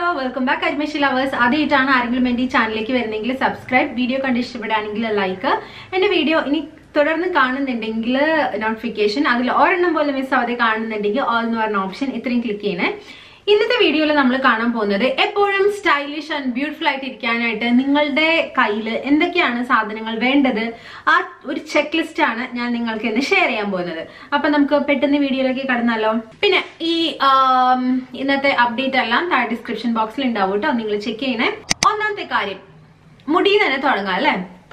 Welcome back admission lovers ആദ്യമായിട്ടാണ് ആരെങ്കിലും എൻ്റെ ഈ ചാനലിലേക്ക് വരുന്നെങ്കിൽ സബ്സ്ക്രൈബ് വീഡിയോ കണ്ട് ഇഷ്ടപ്പെടുകയാണെങ്കിൽ ലൈക്ക് എൻ്റെ വീഡിയോ ഇനി തുടർന്ന് കാണുന്നുണ്ടെങ്കിൽ നോട്ടിഫിക്കേഷൻ അതിൽ ഒരെണ്ണം പോലെ മിസ് ആവാതെ കാണുന്നുണ്ടെങ്കിൽ ഓൾ എന്ന് പറഞ്ഞ ഓപ്ഷൻ ഇത്രയും ക്ലിക്ക് ചെയ്യണേ ഇന്നത്തെ വീഡിയോയിൽ നമ്മൾ കാണാൻ പോകുന്നത് എപ്പോഴും സ്റ്റൈലിഷ് ആൻഡ് ബ്യൂട്ടിഫുൾ ആയിട്ട് ഇരിക്കാനായിട്ട് നിങ്ങളുടെ കയ്യിൽ എന്തൊക്കെയാണ് സാധനങ്ങൾ വേണ്ടത് ആ ഒരു ചെക്ക് ലിസ്റ്റ് ആണ് ഞാൻ നിങ്ങൾക്ക് ഇന്ന് ഷെയർ ചെയ്യാൻ പോകുന്നത് അപ്പൊ നമുക്ക് പെട്ടെന്ന് വീഡിയോയിലേക്ക് കടന്നാലോ പിന്നെ ഈ ആം, ഇന്നത്തെ അപ്ഡേറ്റ് എല്ലാം താഴെ ഡിസ്ക്രിപ്ഷൻ ബോക്സിൽ ഉണ്ടാവും കേട്ടോ നിങ്ങൾ ചെക്ക് ചെയ്യണേ ഒന്നാമത്തെ കാര്യം മുടി തന്നെ തുടങ്ങാം അല്ലേ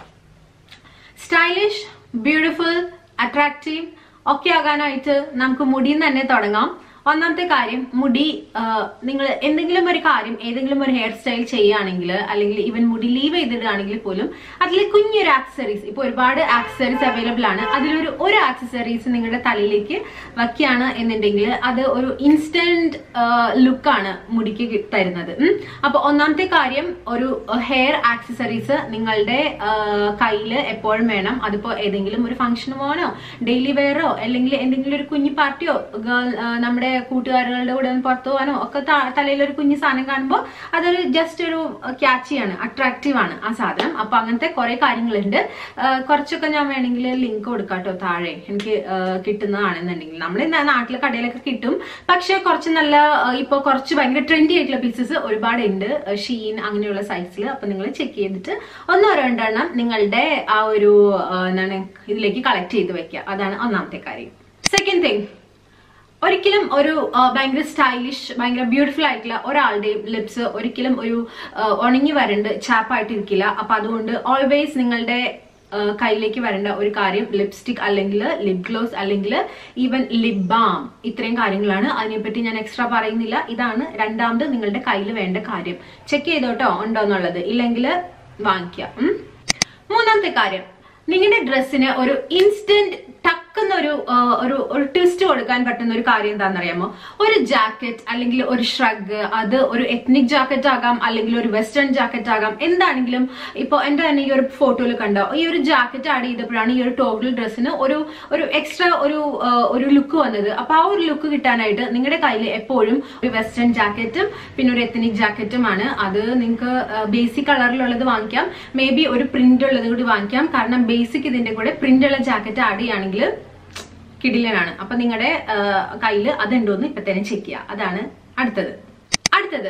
സ്റ്റൈലിഷ് ബ്യൂട്ടിഫുൾ അട്രാക്റ്റീവ് ഒക്കെ ആകാനായിട്ട് നമുക്ക് മുടിയിൽ നിന്ന് തന്നെ തുടങ്ങാം ഒന്നാമത്തെ കാര്യം മുടി നിങ്ങൾ എന്തെങ്കിലും ഒരു കാര്യം ഏതെങ്കിലും ഒരു ഹെയർ സ്റ്റൈൽ ചെയ്യുകയാണെങ്കിൽ അല്ലെങ്കിൽ ഈവൻ മുടി ലീവ് ചെയ്തിടുകയാണെങ്കിൽ പോലും അതിൽ കുഞ്ഞൊരു ആക്സസറീസ് ഇപ്പൊ ഒരുപാട് ആക്സസറീസ് അവൈലബിൾ ആണ് അതിലൊരു ഒരു ആക്സസറീസ് നിങ്ങളുടെ തലയിലേക്ക് വയ്ക്കുകയാണ് എന്നുണ്ടെങ്കിൽ അത് ഒരു ഇൻസ്റ്റന്റ് ലുക്കാണ് മുടിക്ക് കി- തരുന്നത് ഉം. അപ്പൊ ഒന്നാമത്തെ കാര്യം ഒരു ഹെയർ ആക്സസറീസ് നിങ്ങളുടെ കയ്യിൽ എപ്പോഴും വേണം അതിപ്പോ ഏതെങ്കിലും ഒരു ഫംഗ്ഷന് പോകാനോ ഡെയിലി വെയറോ അല്ലെങ്കിൽ എന്തെങ്കിലും ഒരു കുഞ്ഞു പാർട്ടിയോ ഗേൾ നമ്മുടെ കൂട്ടുകാരികളുടെ കൂടെ ഒന്ന് പുറത്തു പോകാനോ ഒക്കെ തലയിൽ ഒരു കുഞ്ഞു സാധനം കാണുമ്പോൾ അതൊരു ജസ്റ്റ് ഒരു ക്യാച്ചിയാണ് അട്രാക്റ്റീവ് ആണ് ആ സാധനം അപ്പൊ അങ്ങനത്തെ കുറെ കാര്യങ്ങളുണ്ട് ആ, കുറച്ചൊക്കെ ഞാൻ വേണമെങ്കിൽ ലിങ്ക് കൊടുക്കാം കേട്ടോ താഴെ എനിക്ക് ആ, കിട്ടുന്നതാണെന്നുണ്ടെങ്കിൽ നമ്മൾ ഇന്ന് നാട്ടിലെ കടയിലൊക്കെ കിട്ടും പക്ഷെ കുറച്ച് നല്ല ആ, ഇപ്പൊ കുറച്ച് ഭയങ്കര ട്രെൻഡി ആയിട്ടുള്ള പീസസ് ഒരുപാട് ഉണ്ട് ഷീൻ അങ്ങനെയുള്ള സൈസിൽ അപ്പൊ നിങ്ങൾ ചെക്ക് ചെയ്തിട്ട് ഒന്നോ രണ്ടെണ്ണം നിങ്ങളുടെ ആ ഒരു ആ, എന്താണ് ഇതിലേക്ക് കളക്ട് ചെയ്ത് വെക്കുക അതാണ് ഒന്നാമത്തെ കാര്യം സെക്കൻഡ് തിങ് ഒരിക്കലും ഒരു ആ, ഭയങ്കര സ്റ്റൈലിഷ് ഭയങ്കര ബ്യൂട്ടിഫുൾ ആയിട്ടുള്ള ഒരാളുടെയും ലിപ്സ് ഒരിക്കലും ഒരു ആ, ഉണങ്ങി വരണ്ട് ചാപ്പായിട്ട് ഇരിക്കില്ല അപ്പൊ അതുകൊണ്ട് ഓൾവേസ് നിങ്ങളുടെ ആ, കയ്യിലേക്ക് വരേണ്ട ഒരു കാര്യം ലിപ്സ്റ്റിക് അല്ലെങ്കിൽ ലിപ് ഗ്ലോസ് അല്ലെങ്കിൽ ഈവൻ ലിപ് ബാം ഇത്രയും കാര്യങ്ങളാണ് അതിനെപ്പറ്റി ഞാൻ എക്സ്ട്രാ പറയുന്നില്ല ഇതാണ് രണ്ടാമത് നിങ്ങളുടെ കയ്യിൽ വേണ്ട കാര്യം ചെക്ക് ചെയ്തോട്ടോ ഉണ്ടോ എന്നുള്ളത് ഇല്ലെങ്കിൽ വാങ്ങിക്കുക ഉം. മൂന്നാമത്തെ കാര്യം നിങ്ങളുടെ ഡ്രസ്സിന് ഒരു ഇൻസ്റ്റന്റ് ടക്കുന്ന ഒരു ആ, ഒരു ഒരു ട്വിസ്റ്റ് കൊടുക്കാൻ പറ്റുന്ന ഒരു കാര്യം എന്താണെന്നറിയാമോ ഒരു ജാക്കറ്റ് അല്ലെങ്കിൽ ഒരു ഷ്രഗ് അത് ഒരു എത്നിക് ജാക്കറ്റ് ആകാം അല്ലെങ്കിൽ ഒരു വെസ്റ്റേൺ ജാക്കറ്റ് ആകാം എന്താണെങ്കിലും ഇപ്പൊ എന്റെ തന്നെ ഈ ഒരു ഫോട്ടോയിൽ കണ്ടോ ഈ ഒരു ജാക്കറ്റ് ആഡ് ചെയ്തപ്പോഴാണ് ഈ ഒരു ടോട്ടൽ ഡ്രസ്സിന് ഒരു ഒരു എക്സ്ട്രാ ഒരു ആ, ഒരു ലുക്ക് വന്നത് അപ്പൊ ആ ഒരു ലുക്ക് കിട്ടാനായിട്ട് നിങ്ങളുടെ കയ്യിൽ എപ്പോഴും ഒരു വെസ്റ്റേൺ ജാക്കറ്റും പിന്നെ ഒരു എത്തനിക് ജാക്കറ്റുമാണ് അത് നിങ്ങൾക്ക് ബേസിക് കളറിലുള്ളത് വാങ്ങിക്കാം മേ ബി ഒരു പ്രിന്റ് ഉള്ളത് കൂടി വാങ്ങിക്കാം കാരണം ബേസിക് ഇതിന്റെ കൂടെ പ്രിന്റ് ഉള്ള ജാക്കറ്റ് ആഡ് ചെയ്യുകയാണെങ്കിൽ കിടിലനാണ് അപ്പൊ നിങ്ങളുടെ കയ്യിൽ അതുണ്ടോന്ന് ഇപ്പൊ തന്നെ ചെക്ക് ചെയ്യുക അതാണ് അടുത്തത് അടുത്തത്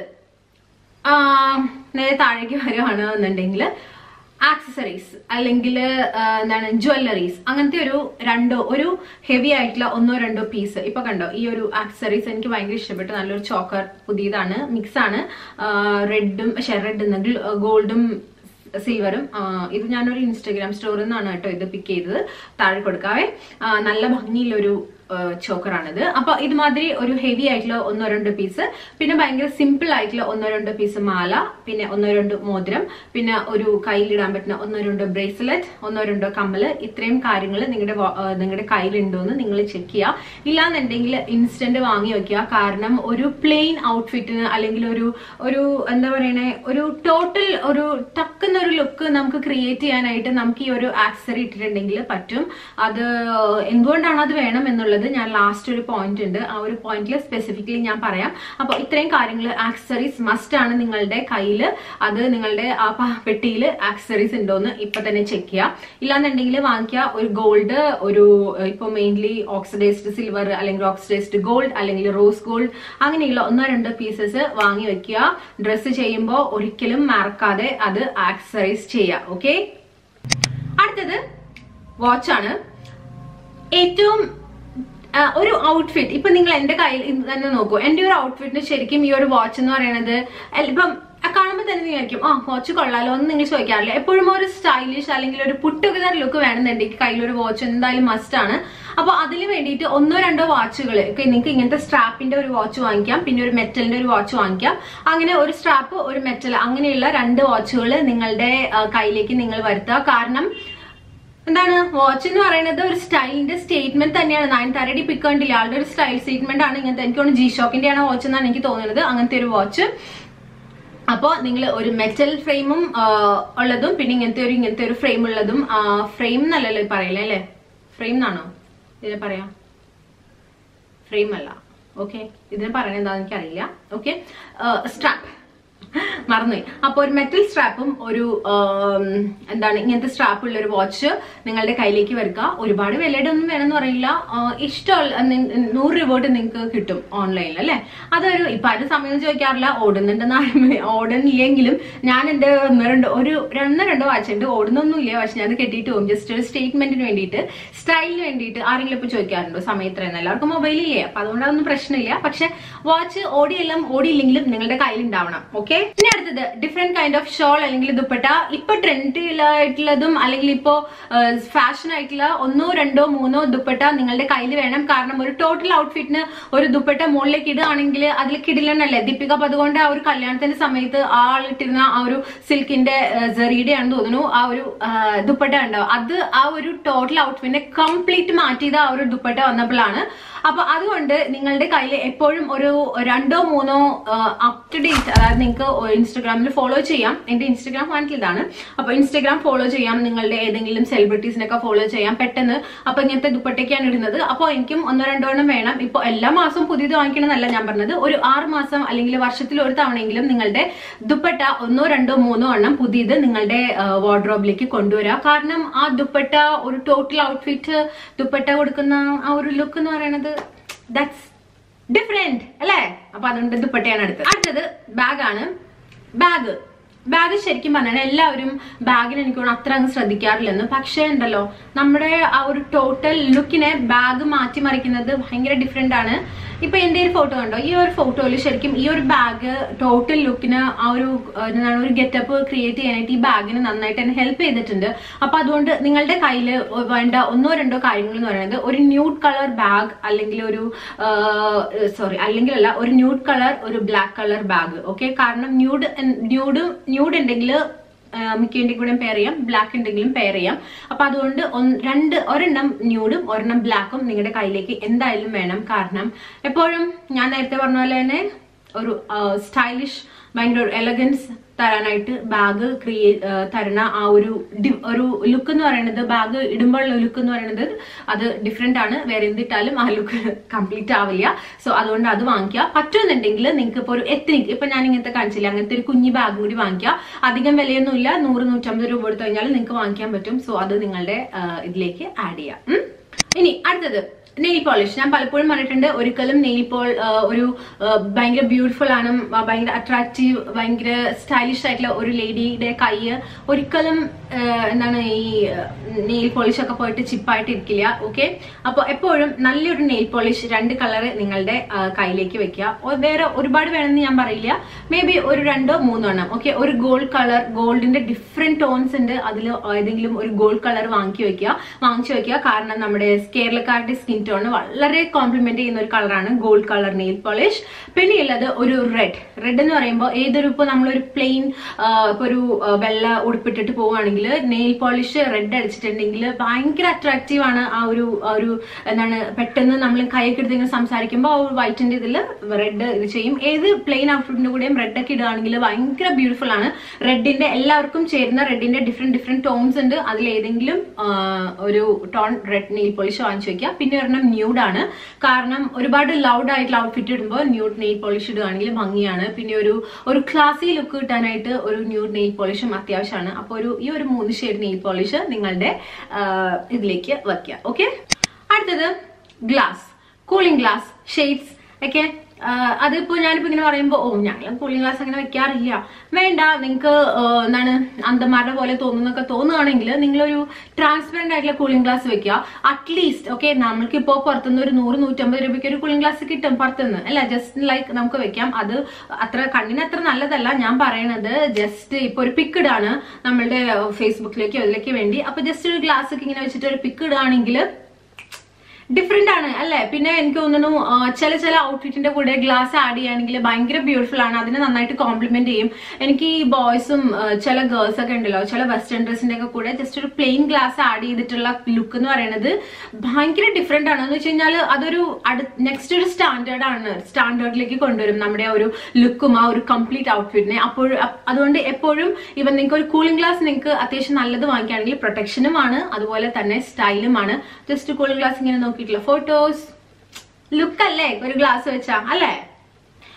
ആ, നേരെ താഴേക്ക് വരുവാണ് എന്നുണ്ടെങ്കിൽ ആക്സസറീസ് അല്ലെങ്കിൽ എന്താണ് ജ്വല്ലറീസ് അങ്ങനത്തെ ഒരു രണ്ടോ ഒരു ഹെവി ആയിട്ടുള്ള ഒന്നോ രണ്ടോ പീസ് ഇപ്പൊ കണ്ടോ ഈ ഒരു ആക്സസറീസ് എനിക്ക് ഭയങ്കര ഇഷ്ടപ്പെട്ടു നല്ലൊരു ചോക്കർ പുതിയതാണ് മിക്സ് ആണ് റെഡും റെഡ് ഗോൾഡും സിൽവറും ഇത് ഞാനൊരു ഇൻസ്റ്റാഗ്രാം സ്റ്റോറിൽ നിന്നാണ് കേട്ടോ ഇത് പിക്ക് ചെയ്തത് താഴെ കൊടുക്കാവേ ആ, നല്ല ഭംഗിയുള്ളൊരു ചോക്കറാണിത് അപ്പൊ ഇതുമാതിരി ഒരു ഹെവി ആയിട്ടുള്ള ഒന്നോ രണ്ടോ പീസ് പിന്നെ ഭയങ്കര സിമ്പിൾ ആയിട്ടുള്ള ഒന്നോ രണ്ടോ പീസ് മാല പിന്നെ ഒന്നോ രണ്ടോ മോതിരം പിന്നെ ഒരു കയ്യിലിടാൻ പറ്റുന്ന ഒന്നോ രണ്ടോ ബ്രേസ്ലെറ്റ് ഒന്നോ രണ്ടോ കമ്മല് ഇത്രയും കാര്യങ്ങൾ നിങ്ങളുടെ വാ- ആ, നിങ്ങളുടെ കയ്യിലുണ്ടോ എന്ന് നിങ്ങൾ ചെക്ക് ചെയ്യുക ഇല്ലാന്നുണ്ടെങ്കിൽ ഇൻസ്റ്റന്റ് വാങ്ങി വെക്കുക കാരണം ഒരു പ്ലെയിൻ ഔട്ട്ഫിറ്റിന് അല്ലെങ്കിൽ ഒരു ഒരു എന്താ പറയണേ ഒരു ടോട്ടൽ ഒരു ടക്കുന്ന ഒരു ലുക്ക് നമുക്ക് ക്രിയേറ്റ് ചെയ്യാനായിട്ട് നമുക്ക് ഈ ഒരു ആക്സറി ഇട്ടിട്ടുണ്ടെങ്കിൽ പറ്റും അത് എന്തുകൊണ്ടാണ് അത് വേണം എന്നുള്ളത് ഞാൻ ലാസ്റ്റ് ഒരു പോയിന്റ് ഉണ്ട് ആ ഒരു പോയിന്റിൽ സ്പെസിഫിക്കലി ഞാൻ പറയാം അപ്പൊ ഇത്രയും കാര്യങ്ങൾ ആക്സറീസ് മസ്റ്റ് ആണ് നിങ്ങളുടെ കയ്യിൽ അത് നിങ്ങളുടെ ആ പ- പെട്ടിയിൽ ആക്സറീസ് ഉണ്ടോന്ന് ഇപ്പൊ തന്നെ ചെക്ക് ചെയ്യുക ഇല്ലാന്നുണ്ടെങ്കിൽ വാങ്ങിക്കുക ഒരു ഗോൾഡ് ഒരു ഏഹ്, ഇപ്പൊ മെയിൻലി ഓക്സിഡൈസ്ഡ് സിൽവർ അല്ലെങ്കിൽ ഓക്സിഡൈസ്ഡ് ഗോൾഡ് അല്ലെങ്കിൽ റോസ് ഗോൾഡ് അങ്ങനെയുള്ള ഒന്നോ രണ്ടോ പീസസ് വാങ്ങി വെക്കുക ഡ്രസ്സ് ചെയ്യുമ്പോൾ ഒരിക്കലും മറക്കാതെ അത് ആക്സറൈസ് ചെയ്യുക ഓക്കെ അടുത്തത് വാച്ചാണ് ഏറ്റവും ആ, ഒരു ഔട്ട്ഫിറ്റ് ഇപ്പൊ നിങ്ങൾ എന്റെ കയ്യിൽ ഇത് തന്നെ നോക്കൂ എന്റെ ഒരു ഔട്ട്ഫിറ്റിന് ശരിക്കും ഈ ഒരു വാച്ച് എന്ന് പറയുന്നത് എൽ- ഇപ്പം ആ കാണുമ്പോൾ തന്നെ വിചാരിക്കും ആ വാച്ച് കൊള്ളാലോ എന്ന് നിങ്ങൾ ചോദിക്കാറില്ല എപ്പോഴും ഒരു സ്റ്റൈലിഷ് അല്ലെങ്കിൽ ഒരു പുട്ടുകതർ ലുക്ക് വേണമെന്നുണ്ടെങ്കിൽ കയ്യിൽ ഒരു വാച്ച് എന്തായാലും മസ്റ്റ് ആണ് അപ്പൊ അതിന് വേണ്ടിയിട്ട് ഒന്നോ രണ്ടോ വാച്ചുകൾ നിങ്ങൾക്ക് ഇങ്ങനത്തെ സ്ട്രാപ്പിന്റെ ഒരു വാച്ച് വാങ്ങിക്കാം പിന്നെ ഒരു മെറ്റലിന്റെ ഒരു വാച്ച് വാങ്ങിക്കാം അങ്ങനെ ഒരു സ്ട്രാപ്പ് ഒരു മെറ്റൽ അങ്ങനെയുള്ള രണ്ട് വാച്ചുകൾ നിങ്ങളുടെ ആ, കയ്യിലേക്ക് നിങ്ങൾ വരുത്തുക കാരണം എന്താണ് വാച്ച് എന്ന് പറയുന്നത് ഒരു സ്റ്റൈലിന്റെ സ്റ്റേറ്റ്മെന്റ് തന്നെയാണ് നയൻതാരടി പിക്ക് കണ്ടില്ല ആളുടെ ഒരു സ്റ്റൈൽ സ്റ്റേറ്റ്മെന്റ് ആണ് ഇങ്ങനത്തെ എനിക്ക് തോന്നുന്നു ജി ഷോക്കിന്റെ ആണ് വാച്ച് എന്നാണ് എനിക്ക് തോന്നുന്നത് അങ്ങനത്തെ ഒരു വാച്ച് അപ്പോൾ നിങ്ങൾ ഒരു മെറ്റൽ ഫ്രെയിമും ഉള്ളതും പിന്നെ ഇങ്ങനത്തെ ഒരു ഇങ്ങനത്തെ ഒരു ഫ്രെയിം ഉള്ളതും ഫ്രെയിം എന്നല്ലല്ലോ പറയില്ലേ അല്ലേ ഫ്രെയിം എന്നാണോ ഇതിനെ പറയാ ഫ്രെയിം അല്ല ഓക്കെ ഇതിന് പറയുന്നത് എന്താണെന്ന് എനിക്കറിയില്ല ഓക്കെ സ്ട്രാപ്പ് മറന്നുപോയി അപ്പൊ ഒരു മെറ്റൽ സ്ട്രാപ്പും ഒരു ആം, എന്താണ് ഇങ്ങനത്തെ സ്ട്രാപ്പ് ഉള്ള ഒരു വാച്ച് നിങ്ങളുടെ കയ്യിലേക്ക് വരുക ഒരുപാട് വിലയുടെ ഒന്നും വേണമെന്ന് പറയില്ല ആ, ഇഷ്ടമുള്ള നി- നൂറ് രൂപ തൊട്ട് നിങ്ങൾക്ക് കിട്ടും ഓൺലൈനിൽ അല്ലെ അതൊരു ഇപ്പൊ ആരും സമയം ചോദിക്കാറില്ല ഓടുന്നുണ്ടെന്ന് ആരും ഓടുന്നില്ലെങ്കിലും ഞാൻ എന്റെ ഒന്ന് രണ്ട് ഒരു രണ്ടോ രണ്ടോ വാച്ചുണ്ട് ഓടുന്നൊന്നുമില്ല പക്ഷെ ഞാൻ അത് കെട്ടിയിട്ട് പോകും ജസ്റ്റ് ഒരു സ്റ്റേറ്റ്മെന്റിന് വേണ്ടിയിട്ട് സ്റ്റൈലിന് വേണ്ടിയിട്ട് ആരെങ്കിലും ഇപ്പൊ ചോദിക്കാറുണ്ടോ സമയത്രയെന്ന് എല്ലാവർക്കും മൊബൈൽ ഇല്ലേ അപ്പൊ അതുകൊണ്ട് അതൊന്നും പ്രശ്നമില്ല പക്ഷെ വാച്ച് ഓടിയെല്ലാം ഓടിയില്ലെങ്കിലും നിങ്ങളുടെ കയ്യിൽ ഉണ്ടാവണം ഓക്കെ ഇനി അടുത്തത് ഡിഫറെന്റ് കൈൻഡ് ഓഫ് ഷോൾ അല്ലെങ്കിൽ ദുപ്പട്ട ഇപ്പൊ ട്രെൻഡിലായിട്ടുള്ളതും അല്ലെങ്കിൽ ഇപ്പോ ഫാഷൻ ആയിട്ടുള്ള ഒന്നോ രണ്ടോ മൂന്നോ ദുപ്പട്ട നിങ്ങളുടെ കയ്യിൽ വേണം കാരണം ഒരു ടോട്ടൽ ഔട്ട്ഫിറ്റിന് ഒരു ദുപ്പട്ട മുകളിലേക്ക് ഇടുകയാണെങ്കിൽ അതിൽ കിടിലനല്ലേ ദീപിക പതുകൊണ്ട് ആ ഒരു കല്യാണത്തിന്റെ സമയത്ത് ആളിട്ടിരുന്ന ആ ഒരു സിൽക്കിന്റെ ജെറിയുടെ ആണെന്ന് തോന്നുന്നു ആ ഒരു ആ, ദുപ്പട്ട ഉണ്ടാവും അത് ആ ഒരു ടോട്ടൽ ഔട്ട്ഫിറ്റിനെ കംപ്ലീറ്റ് മാറ്റിയത് ആ ഒരു ദുപ്പട്ട വന്നപ്പോഴാണ് അപ്പൊ അതുകൊണ്ട് നിങ്ങളുടെ കയ്യിൽ എപ്പോഴും ഒരു രണ്ടോ മൂന്നോ അപ് ടു ഡേറ്റ് അതായത് നിങ്ങൾക്ക് ഇൻസ്റ്റഗ്രാമിൽ ഫോളോ ചെയ്യാം എന്റെ ഇൻസ്റ്റഗ്രാം ഹാൻഡിൽ ഇതാണ് അപ്പൊ ഇൻസ്റ്റഗ്രാം ഫോളോ ചെയ്യാം നിങ്ങളുടെ ഏതെങ്കിലും സെലിബ്രിറ്റീസിനൊക്കെ ഫോളോ ചെയ്യാം പെട്ടെന്ന് അപ്പൊ ഇങ്ങനത്തെ ദുപ്പട്ടയ്ക്കാണ് ഇടുന്നത് അപ്പോൾ എനിക്കും ഒന്നോ രണ്ടോ എണ്ണം വേണം ഇപ്പൊ എല്ലാ മാസവും പുതിയത് വാങ്ങിക്കണം എന്നല്ല ഞാൻ പറഞ്ഞത് ഒരു ആറ് മാസം അല്ലെങ്കിൽ വർഷത്തിൽ ഒരു തവണയെങ്കിലും നിങ്ങളുടെ ദുപ്പട്ട ഒന്നോ രണ്ടോ മൂന്നോ എണ്ണം പുതിയത് നിങ്ങളുടെ വാർഡ്രോബിലേക്ക് കൊണ്ടുവരിക കാരണം ആ ദുപ്പട്ട ഒരു ടോട്ടൽ ഔട്ട്ഫിറ്റ് ദുപ്പട്ട കൊടുക്കുന്ന ആ ഒരു ലുക്ക് എന്ന് പറയുന്നത് ദാറ്റ്സ് ഡിഫറെന്റ് അല്ലേ അപ്പൊ അതുകൊണ്ട് ദുപ്പട്ടയാണ് അടുത്തത് അടുത്തത് ബാഗാണ് ബാഗ് ബാഗ് ശരിക്കും പറഞ്ഞാൽ എല്ലാവരും ബാഗിന് എനിക്ക് തോന്നുന്നു അത്ര അങ്ങ് ശ്രദ്ധിക്കാറില്ലെന്ന് പക്ഷേ ഉണ്ടല്ലോ നമ്മുടെ ആ ഒരു ടോട്ടൽ ലുക്കിനെ ബാഗ് മാറ്റിമറിക്കുന്നത് ഭയങ്കര ഡിഫറെന്റ് ആണ് ഇപ്പൊ എന്റെ ഒരു ഫോട്ടോ കണ്ടോ ഈ ഒരു ഫോട്ടോയിൽ ശരിക്കും ഈ ഒരു ബാഗ് ടോട്ടൽ ലുക്കിന് ആ ഒരു ഏഹ്, എന്താണ് ഒരു ഗെറ്റപ്പ് ക്രിയേറ്റ് ചെയ്യാനായിട്ട് ഈ ബാഗിന് നന്നായിട്ട് എന്നെ ഹെൽപ്പ് ചെയ്തിട്ടുണ്ട് അപ്പൊ അതുകൊണ്ട് നിങ്ങളുടെ കയ്യിൽ വേണ്ട ഒന്നോ രണ്ടോ കാര്യങ്ങൾ എന്ന് പറയുന്നത് ഒരു ന്യൂഡ് കളർ ബാഗ് അല്ലെങ്കിൽ ഒരു സോറി അല്ലെങ്കിൽ അല്ല ഒരു ന്യൂഡ് കളർ ഒരു ബ്ലാക്ക് കളർ ബാഗ് ഓക്കെ കാരണം ന്യൂഡ് ന്യൂഡ് ന്യൂഡ് ഉണ്ടെങ്കിൽ മിക്കതിന്റെ കൂടെ പെയർ ചെയ്യാം ബ്ലാക്ക് ഉണ്ടെങ്കിലും പെയർ ചെയ്യാം അപ്പൊ അതുകൊണ്ട് ഒന്ന് രണ്ട് ഒരെണ്ണം ന്യൂഡും ഒരെണ്ണം ബ്ലാക്കും നിങ്ങളുടെ കയ്യിലേക്ക് എന്തായാലും വേണം കാരണം എപ്പോഴും ഞാൻ നേരത്തെ പറഞ്ഞ പോലെ തന്നെ ഒരു സ്റ്റൈലിഷ് ഭയങ്കര ഒരു എലഗൻസ് തരാനായിട്ട് ബാഗ് ക്രിയേറ്റ് തരണ ആ ഒരു ഡി- ഒരു ലുക്ക് എന്ന് പറയുന്നത് ബാഗ് ഇടുമ്പോഴുള്ള ലുക്ക് എന്ന് പറയുന്നത് അത് ഡിഫറെന്റ് ആണ് വേറെ എന്തിട്ടാലും ആ ലുക്ക് കംപ്ലീറ്റ് ആവില്ല സോ അതുകൊണ്ട് അത് വാങ്ങിക്കുക പറ്റുമെന്നുണ്ടെങ്കിൽ നിങ്ങൾക്ക് ഇപ്പോൾ ഒരു എത്നിക് ഇപ്പൊ ഞാൻ ഇങ്ങനത്തെ കാണിച്ചില്ല അങ്ങനത്തെ ഒരു കുഞ്ഞി ബാഗും കൂടി വാങ്ങിക്കുക അധികം വിലയൊന്നുമില്ല നൂറ് നൂറ്റമ്പത് രൂപ കൊടുത്തു കഴിഞ്ഞാൽ നിങ്ങൾക്ക് വാങ്ങിക്കാൻ പറ്റും സോ അത് നിങ്ങളുടെ ആ, ഇതിലേക്ക് ആഡ് ചെയ്യാം ഉം. ഇനി അടുത്തത് നെയിൽ പോളിഷ് ഞാൻ പലപ്പോഴും പറഞ്ഞിട്ടുണ്ട് ഒരിക്കലും നെയിൽ പോൾ ആ, ഒരു ആ, ഭയങ്കര ബ്യൂട്ടിഫുൾ ആണ് ആ, ഭയങ്കര അട്രാക്റ്റീവ് ഭയങ്കര സ്റ്റൈലിഷ് ആയിട്ടുള്ള ഒരു ലേഡിയുടെ കൈ ഒരിക്കലും ആ, എന്താണ് ഈ നെയിൽ പോളിഷ് ഒക്കെ പോയിട്ട് ചിപ്പായിട്ട് ഇരിക്കില്ല ഓക്കെ അപ്പൊ എപ്പോഴും നല്ലൊരു നെയിൽ പോളിഷ് രണ്ട് കളർ നിങ്ങളുടെ ആ, കയ്യിലേക്ക് വെക്കുക ഒ- വേറെ ഒരുപാട് വേണമെന്ന് ഞാൻ പറയില്ല മേ ബി ഒരു രണ്ടോ മൂന്നോ എണ്ണം ഓക്കെ ഒരു ഗോൾഡ് കളർ ഗോൾഡിന്റെ ഡിഫറെന്റ് ടോൺസ് ഉണ്ട് അതിൽ ഏതെങ്കിലും ഒരു ഗോൾഡ് കളർ വാങ്ങിച്ചു വെക്കുക വാങ്ങിച്ചു വെക്കുക കാരണം നമ്മുടെ കേരളക്കാരുടെ സ്കിൻ ടോൺ വളരെ കോംപ്ലിമെന്റ് ചെയ്യുന്ന ഒരു കളറാണ് ഗോൾഡ് കളർ നെയിൽ പോളിഷ് പിന്നെ ഉള്ളത് ഒരു റെഡ് റെഡ് എന്ന് പറയുമ്പോൾ ഏതൊരു ഇപ്പൊ നമ്മളൊരു പ്ലെയിൻ ഇപ്പൊ ഒരു ആ, വെള്ള ഉടുപ്പിട്ടിട്ട് പോവുകയാണെങ്കിൽ നെയിൽ പോളിഷ് റെഡ് അടിച്ചിട്ടുണ്ടെങ്കിൽ ഭയങ്കര അട്രാക്റ്റീവ് ആണ് ആ ഒരു ആ ഒരു എന്താണ് പെട്ടെന്ന് നമ്മൾ കൈയൊക്കെ എടുത്ത് ഇങ്ങനെ സംസാരിക്കുമ്പോൾ ആ ഒരു വൈറ്റിന്റെ ഇതിൽ റെഡ് ഇത് ചെയ്യും ഏത് പ്ലെയിൻ ഔട്ട്ഫിറ്റിന്റെ കൂടെയും റെഡ് ഒക്കെ ഇടുകയാണെങ്കിൽ ഭയങ്കര ബ്യൂട്ടിഫുൾ ആണ് റെഡിന്റെ എല്ലാവർക്കും ചേരുന്ന റെഡിന്റെ ഡിഫറെന്റ് ഡിഫറെന്റ് ടോൺസ് ഉണ്ട് അതിൽ ഏതെങ്കിലും ആ, ഒരു ടോൺ റെഡ് നെയിൽ പോളിഷ് വാങ്ങിച്ചു വെക്കുക പിന്നെ ഒരെണ്ണം ന്യൂഡ് ആണ് കാരണം ഒരുപാട് ലൗഡ് ആയിട്ടുള്ള ഔട്ട്ഫിറ്റ് ഇടുമ്പോൾ ന്യൂഡ് നെയിൽ പോളിഷ് ഇടുകയാണെങ്കിൽ ഭംഗിയാണ് പിന്നെ ഒരു ഒരു ക്ലാസി ലുക്ക് കിട്ടാനായിട്ട് ഒരു ന്യൂഡ് നെയിൽ പോളിഷും അത്യാവശ്യമാണ് അപ്പോൾ ഒരു ഈ ഒരു മൂന്ന് ഷെയ്ഡ് നെയിൽ പോളിഷ് നിങ്ങളുടെ ആ, ഇതിലേക്ക് വെക്കുക ഓക്കെ അടുത്തത് ഗ്ലാസ് കൂളിംഗ് ഗ്ലാസ് ഷെയ്ഡ്സ് ഒക്കെ അതിപ്പോ ഞാനിപ്പോ ഇങ്ങനെ പറയുമ്പോ ഓ ഞങ്ങൾ കൂളിംഗ് ഗ്ലാസ് അങ്ങനെ വെക്കാറില്ല വേണ്ട നിങ്ങൾക്ക് എന്താണ് അന്തമാരുടെ പോലെ തോന്നുന്നൊക്കെ തോന്നുകയാണെങ്കിൽ നിങ്ങളൊരു ട്രാൻസ്പെറന്റ് ആയിട്ടുള്ള കൂളിംഗ് ഗ്ലാസ് വെക്കുക അറ്റ്ലീസ്റ്റ് ഓക്കെ നമ്മൾക്കിപ്പോ പുറത്തുനിന്ന് ഒരു നൂറ് നൂറ്റമ്പത് രൂപയ്ക്ക് ഒരു കൂളിംഗ് ഗ്ലാസ് കിട്ടും പുറത്തുനിന്ന് അല്ല ജസ്റ്റ് ലൈക്ക് നമുക്ക് വെക്കാം അത് അത്ര കണ്ണിന് അത്ര നല്ലതല്ല ഞാൻ പറയണത് ജസ്റ്റ് ഇപ്പൊ ഒരു പിക്ക് ഇടാണ് നമ്മളുടെ ഫേസ്ബുക്കിലേക്കോ അതിലേക്ക് വേണ്ടി അപ്പൊ ജസ്റ്റ് ഒരു ഗ്ലാസ് ഒക്കെ ഇങ്ങനെ വെച്ചിട്ട് ഒരു പിക്ക് ഇടുകയാണെങ്കിൽ ഡിഫറെന്റ് ആണ് അല്ലെ പിന്നെ എനിക്ക് തോന്നുന്നു ആ, ചില ചില ഔട്ട്ഫിറ്റിന്റെ കൂടെ ഗ്ലാസ് ആഡ് ചെയ്യുകയാണെങ്കിൽ ഭയങ്കര ബ്യൂട്ടിഫുൾ ആണ് അതിനെ നന്നായിട്ട് കോംപ്ലിമെന്റ് ചെയ്യും എനിക്ക് ഈ ബോയ്സും ചില ഗേൾസ് ഒക്കെ ഉണ്ടല്ലോ ചില വെസ്റ്റേൺ ഡ്രസ്സിന്റെ ഒക്കെ കൂടെ ജസ്റ്റ് ഒരു പ്ലെയിൻ ഗ്ലാസ് ആഡ് ചെയ്തിട്ടുള്ള ലുക്ക് എന്ന് പറയുന്നത് ഭയങ്കര ഡിഫറെന്റ് ആണ് എന്ന് വെച്ച് കഴിഞ്ഞാൽ അതൊരു നെക്സ്റ്റ് ഒരു സ്റ്റാൻഡേർഡ് ആണ് സ്റ്റാൻഡേർഡിലേക്ക് കൊണ്ടുവരും നമ്മുടെ ആ ഒരു ലുക്കും ആ ഒരു കംപ്ലീറ്റ് ഔട്ട്ഫിറ്റിനെ അപ്പോൾ അപ്പ- അതുകൊണ്ട് എപ്പോഴും ഇവൻ നിങ്ങൾക്ക് ഒരു കൂളിംഗ് ഗ്ലാസ് നിങ്ങൾക്ക് അത്യാവശ്യം നല്ലത് വാങ്ങിക്കുകയാണെങ്കിൽ പ്രൊട്ടക്ഷനുമാണ് അതുപോലെ തന്നെ സ്റ്റൈലുമാണ് ജസ്റ്റ് കൂളിംഗ് ഗ്ലാസ് ഇങ്ങനെ നോക്കിയിട്ടുള്ള ഫോട്ടോസ് ലുക്ക് അല്ലേ ഒരു ഗ്ലാസ് വെച്ചാ അല്ലേ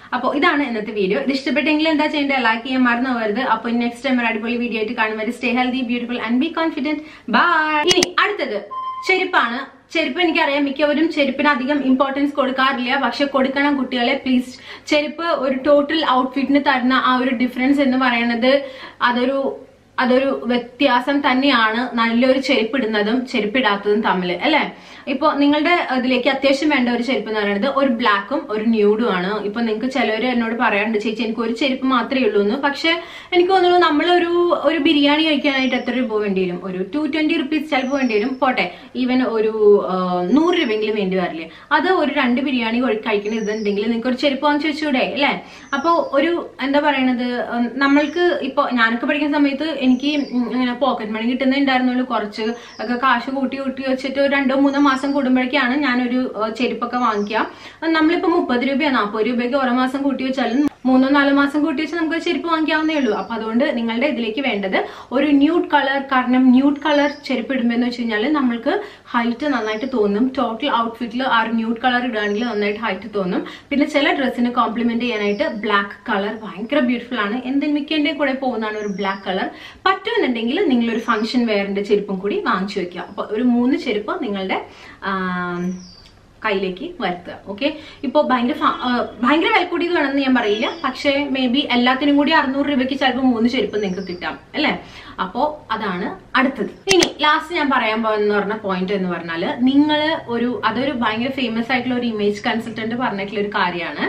അപ്പോൾ ഇതാണ് ഇന്നത്തെ വീഡിയോ ഇത് ഇഷ്ടപ്പെട്ടെങ്കിൽ എന്താ ചെയ്യേണ്ടത് ലൈക്ക് ചെയ്യാൻ മറന്നു പോകരുത് അപ്പോൾ നെക്സ്റ്റ് ടൈം ഒരു അടിപൊളി വീഡിയോ ആയിട്ട് കാണുമ്പോൾ stay healthy beautiful and be confident bye ഇനി അടുത്തത് ചെരുപ്പാണ് ചെരുപ്പ് എനിക്കറിയാം മിക്കവരും ചെരുപ്പിന് അധികം ഇമ്പോർട്ടൻസ് കൊടുക്കാറില്ല പക്ഷെ കൊടുക്കണം കുട്ടികളെ പ്ലീസ് ചെരുപ്പ് ഒരു ടോട്ടൽ ഔട്ട്ഫിറ്റിന് തരുന്ന ആ ഒരു ഡിഫറൻസ് എന്ന് പറയുന്നത് അതൊരു അതൊരു വ്യത്യാസം തന്നെയാണ് നല്ലൊരു ചെരുപ്പിടുന്നതും ചെരുപ്പിടാത്തതും തമ്മിൽ അല്ലെ ഇപ്പൊ നിങ്ങളുടെ ഇതിലേക്ക് അത്യാവശ്യം വേണ്ട ഒരു ചെരുപ്പ് എന്ന് പറയുന്നത് ഒരു ബ്ലാക്കും ഒരു ന്യൂഡും ആണ് ഇപ്പൊ നിങ്ങൾക്ക് ചിലവർ എന്നോട് പറയാറുണ്ട് ചേച്ചി എനിക്ക് ഒരു ചെരുപ്പ് മാത്രമേ ഉള്ളൂ എന്ന് പക്ഷെ എനിക്ക് തോന്നുന്നു നമ്മളൊരു ഒരു ബിരിയാണി കഴിക്കാനായിട്ട് എത്ര രൂപ വേണ്ടി വരും ഒരു ടു ട്വന്റി റുപ്പീസ് ചിലപ്പോൾ വേണ്ടി വരും പോട്ടെ ഈവൻ ഒരു ആ, നൂറ് രൂപയെങ്കിലും വേണ്ടി വരില്ലേ അത് ഒരു രണ്ട് ബിരിയാണി കഴി- കഴിക്കണ ഇതുണ്ടെങ്കിൽ നിങ്ങൾക്ക് ഒരു ചെരുപ്പ് വാങ്ങിച്ചു വെച്ചൂടെ അല്ലെ അപ്പൊ ഒരു എന്താ പറയണത് ഉം, നമ്മൾക്ക് ഇപ്പൊ ഞാനൊക്കെ പഠിക്കുന്ന സമയത്ത് എനിക്ക് ഉം ഇങ്ങനെ പോക്കറ്റ് മണി കിട്ടുന്നുണ്ടായിരുന്നുള്ളൂ കുറച്ച് ഒക്കെ കാശ് കൂട്ടി കൂട്ടി വെച്ചിട്ട് ഒരു രണ്ടോ മൂന്നോ മാസം കൂടുമ്പോഴേക്കാണ് ഞാനൊരു ആ, ചെരുപ്പൊക്കെ വാങ്ങിക്കുക അത് നമ്മളിപ്പോ മുപ്പത് രൂപയോ നാൽപ്പത് രൂപയ്ക്ക് ഓരോ മാസം കൂട്ടി വെച്ചാലും മൂന്നോ നാലോ മാസം കൂട്ടി വെച്ച് നമുക്ക് ചെരുപ്പ് വാങ്ങിക്കാവുന്നേ ഉള്ളൂ അപ്പൊ അതുകൊണ്ട് നിങ്ങളുടെ ഇതിലേക്ക് വേണ്ടത് ഒരു ന്യൂഡ് കളർ കാരണം ന്യൂഡ് കളർ ചെരുപ്പ് ഇടുമ്പോന്ന് വെച്ച് കഴിഞ്ഞാൽ നമ്മൾക്ക് ഹൈറ്റ് നന്നായിട്ട് തോന്നും ടോട്ടൽ ഔട്ട്ഫിറ്റിൽ ആ ഒരു ന്യൂഡ് കളർ ഇടുകയാണെങ്കിൽ നന്നായിട്ട് ഹൈറ്റ് തോന്നും പിന്നെ ചില ഡ്രസ്സിന് കോംപ്ലിമെന്റ് ചെയ്യാനായിട്ട് ബ്ലാക്ക് കളർ ഭയങ്കര ബ്യൂട്ടിഫുൾ ആണ് എന്തെങ്കിലും മിക്കന്റെ കൂടെ പോകുന്നതാണ് ഒരു ബ്ലാക്ക് കളർ പറ്റുമെന്നുണ്ടെങ്കിൽ നിങ്ങൾ ഒരു ഫംഗ്ഷൻ വെയറിന്റെ ചെരുപ്പും കൂടി വാങ്ങിച്ചു വെക്കുക അപ്പൊ ഒരു മൂന്ന് ചെരുപ്പ് നിങ്ങളുടെ ആം, കയ്യിലേക്ക് വരുത്തുക ഓക്കെ ഇപ്പോൾ ഭയങ്കര ഫ- ആ, ഭയങ്കര വില കൂടിയത് വേണമെന്ന് ഞാൻ പറയില്ല പക്ഷേ മേ ബി എല്ലാത്തിനും കൂടി അറുന്നൂറ് രൂപയ്ക്ക് ചിലപ്പോൾ മൂന്ന് ചെരുപ്പ് നിങ്ങൾക്ക് കിട്ടാം അല്ലേ അപ്പോ അതാണ് അടുത്തത് ഇനി ലാസ്റ്റ് ഞാൻ പറയാൻ പോകുന്ന പറഞ്ഞ പോയിന്റ് എന്ന് പറഞ്ഞാല് നിങ്ങൾ ഒരു അതൊരു ഭയങ്കര ഫേമസ് ആയിട്ടുള്ള ഒരു ഇമേജ് കൺസൾട്ടന്റ് പറഞ്ഞിട്ടുള്ള ഒരു കാര്യമാണ്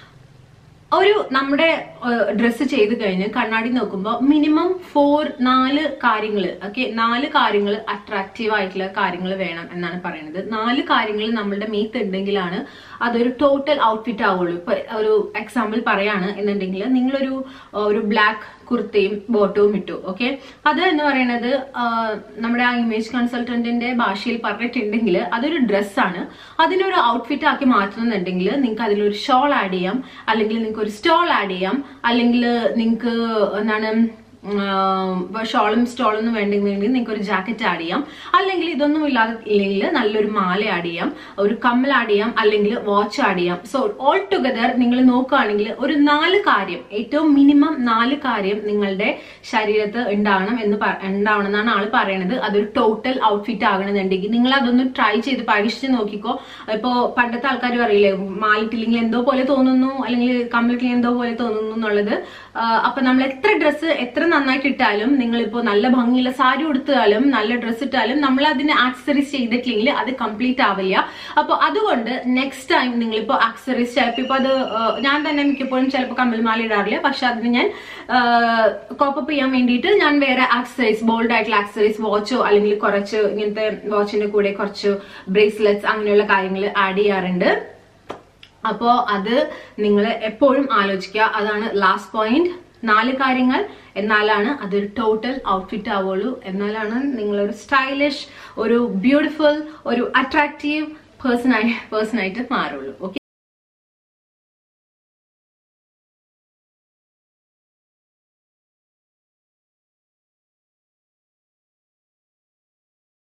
ഒരു നമ്മുടെ ഡ്രസ്സ് ചെയ്ത് കഴിഞ്ഞ് കണ്ണാടി നോക്കുമ്പോൾ മിനിമം ഫോർ നാല് കാര്യങ്ങൾ ഓക്കെ നാല് കാര്യങ്ങൾ അട്രാക്റ്റീവ് ആയിട്ടുള്ള കാര്യങ്ങൾ വേണം എന്നാണ് പറയുന്നത് നാല് കാര്യങ്ങൾ നമ്മളുടെ മീത്ത് ഉണ്ടെങ്കിലാണ് അതൊരു ടോട്ടൽ ഔട്ട്ഫിറ്റ് ആവുള്ളൂ ഇപ്പൊ ഒരു എക്സാമ്പിൾ പറയാണ് എന്നുണ്ടെങ്കിൽ നിങ്ങളൊരു ആ, ഒരു ബ്ലാക്ക് കുർത്തയും ബോട്ടവും ഇട്ടു ഓക്കെ അത് എന്ന് പറയുന്നത് ആ, നമ്മുടെ ആ ഇമേജ് കൺസൾട്ടന്റിന്റെ ഭാഷയിൽ പറഞ്ഞിട്ടുണ്ടെങ്കിൽ അതൊരു ഡ്രസ്സാണ് അതിനൊരു ഔട്ട്ഫിറ്റ് ആക്കി മാറ്റുന്നുണ്ടെങ്കിൽ നിങ്ങൾക്ക് അതിലൊരു ഷോൾ ആഡ് ചെയ്യാം അല്ലെങ്കിൽ നിങ്ങൾക്ക് ഒരു സ്റ്റോൾ ആഡ് ചെയ്യാം അല്ലെങ്കിൽ നിങ്ങൾക്ക് എന്താണ് ഷോളും സ്റ്റോളൊന്നും വേണ്ടെങ്കിൽ നിങ്ങൾക്ക് ഒരു ജാക്കറ്റ് ആഡ് ചെയ്യാം അല്ലെങ്കിൽ ഇതൊന്നും ഇല്ലാതെ ഇല്ലെങ്കിൽ നല്ലൊരു മാല ആഡ് ചെയ്യാം ഒരു കമ്മൽ ആഡ് ചെയ്യാം അല്ലെങ്കിൽ വാച്ച് ആഡ് ചെയ്യാം സോ ഓൾ ടുഗദർ നിങ്ങൾ നോക്കുകയാണെങ്കിൽ ഒരു നാല് കാര്യം ഏറ്റവും മിനിമം നാല് കാര്യം നിങ്ങളുടെ ശരീരത്ത് ഉണ്ടാവണം എന്ന് പ- ഉണ്ടാവണം എന്നാണ് ആള് പറയണത് അതൊരു ടോട്ടൽ ഔട്ട്ഫിറ്റ് ആകണമെന്നുണ്ടെങ്കിൽ നിങ്ങൾ അതൊന്ന് ട്രൈ ചെയ്ത് പരീക്ഷിച്ച് നോക്കിക്കോ ഇപ്പോ പണ്ടത്തെ ആൾക്കാർ പറയില്ലേ മാലിട്ടില്ലെങ്കിൽ എന്തോ പോലെ തോന്നുന്നു അല്ലെങ്കിൽ കമ്മിട്ടില്ലെങ്കിൽ എന്തോ പോലെ തോന്നുന്നു എന്നുള്ളത് ആ, അപ്പൊ നമ്മൾ എത്ര ഡ്രസ്സ് എത്ര നന്നായിട്ട് ഇട്ടാലും നിങ്ങളിപ്പോ നല്ല ഭംഗിയുള്ള സാരി ഉടുത്താലും നല്ല ഡ്രസ്സ് ഇട്ടാലും നമ്മൾ അതിന് ആക്സസറീസ് ചെയ്തിട്ടില്ലെങ്കിൽ അത് കംപ്ലീറ്റ് ആവില്ല അപ്പൊ അതുകൊണ്ട് നെക്സ്റ്റ് ടൈം നിങ്ങളിപ്പോ ആക്സസറീസ് ചിലപ്പോൾ ഇപ്പൊ അത് ആ, ഞാൻ തന്നെ മിക്കപ്പോഴും ചിലപ്പോൾ കമ്മൽമാല ഇടാറില്ല പക്ഷെ അതിന് ഞാൻ കോപ്പപ്പ് ചെയ്യാൻ വേണ്ടിയിട്ട് ഞാൻ വേറെ ആക്സസറീസ് ബോൾഡ് ആയിട്ടുള്ള ആക്സസറീസ് വാച്ചോ അല്ലെങ്കിൽ കുറച്ച് ഇങ്ങനത്തെ വാച്ചിന്റെ കൂടെ കുറച്ച് ബ്രേസ്ലെറ്റ്സ് അങ്ങനെയുള്ള കാര്യങ്ങൾ ആഡ് ചെയ്യാറുണ്ട് അപ്പോ അത് നിങ്ങൾ എപ്പോഴും ആലോചിക്കുക അതാണ് ലാസ്റ്റ് പോയിന്റ് നാല് കാര്യങ്ങൾ എന്നാലാണ് അതൊരു ടോട്ടൽ ഔട്ട്ഫിറ്റ് ആവുള്ളൂ എന്നാലാണ് നിങ്ങളൊരു സ്റ്റൈലിഷ് ഒരു ബ്യൂട്ടിഫുൾ ഒരു അട്രാക്റ്റീവ് പേഴ്സൺ ആയി പേഴ്സൺ ആയിട്ട് മാറുള്ളൂ ഓക്കെ